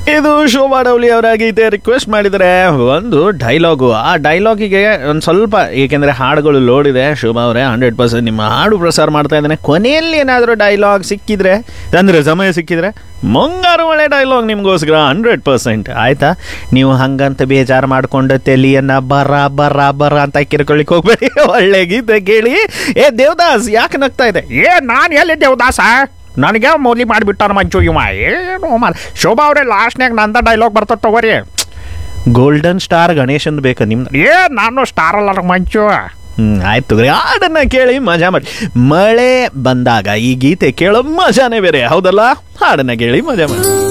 ಇದು ಶೋಭಾ ಡೌಲಿ ಅವರ ಗೀತೆ ರಿಕ್ವೆಸ್ಟ್ ಮಾಡಿದರೆ ಒಂದು ಡೈಲಾಗು ಆ ಡೈಲಾಗಿಗೆ ಒಂದು ಸ್ವಲ್ಪ ಏಕೆಂದರೆ ಹಾಡುಗಳು ಲೋಡ್ ಇದೆ ಶೋಭಾ ಅವರೇ ಹಂಡ್ರೆಡ್ ಪರ್ಸೆಂಟ್ ನಿಮ್ಮ ಹಾಡು ಪ್ರಸಾರ ಮಾಡ್ತಾ ಇದ್ದಾನೆ ಕೊನೆಯಲ್ಲಿ ಏನಾದರೂ ಡೈಲಾಗ್ ಸಿಕ್ಕಿದ್ರೆ ಅಂದರೆ ಸಮಯ ಸಿಕ್ಕಿದ್ರೆ ಮುಂಗಾರು ಮಳೆ ಡೈಲಾಗ್ ನಿಮಗೋಸ್ಕರ ಹಂಡ್ರೆಡ್ ಪರ್ಸೆಂಟ್ ಆಯ್ತಾ ನೀವು ಹಂಗಂತ ಬೇಜಾರು ಮಾಡ್ಕೊಂಡು ತೆಲಿಯನ್ನ ಬರ ಬರ ಬರ ಅಂತ ಕಿರ್ಕೊಳ್ಳಿಕ್ಕೆ ಹೋಗ್ಬೇಡಿ ಒಳ್ಳೆ ಗೀತೆ ಕೇಳಿ ಏ ದೇವದಾಸ್ ಯಾಕೆ ನಗ್ತಾ ಇದೆ ಏ ನಾನು ಎಲ್ಲಿ ದೇವದಾಸ ನನಗೆ ಮೌಲಿ ಮಾಡಿಬಿಟ್ಟಾರ ಮಂಚು ಇವ ಏನು ಮಾಡ ಶೋಭಾ ಅವ್ರೆ ಲಾಸ್ಟ್ನ್ಯಾಗ ನಂದ ಡೈಲಾಗ್ ಬರ್ತದ ತಗೋರಿ ಗೋಲ್ಡನ್ ಸ್ಟಾರ್ ಗಣೇಶನ್ ಬೇಕಾ ನಿಮ್ದು ಏ ನಾನು ಸ್ಟಾರ್ ಅಲ್ಲ ಮಂಚು ಹ್ಮ್ ಆಯ್ತು ರೀ ಹಾಡನ್ನ ಕೇಳಿ ಮಜಾ ಮಾಡಿ ಮಳೆ ಬಂದಾಗ ಈ ಗೀತೆ ಕೇಳೋ ಮಜಾನೇ ಬೇರೆ ಹೌದಲ್ಲ ಹಾಡನ್ನ ಕೇಳಿ ಮಜಾ ಮಾಡಿ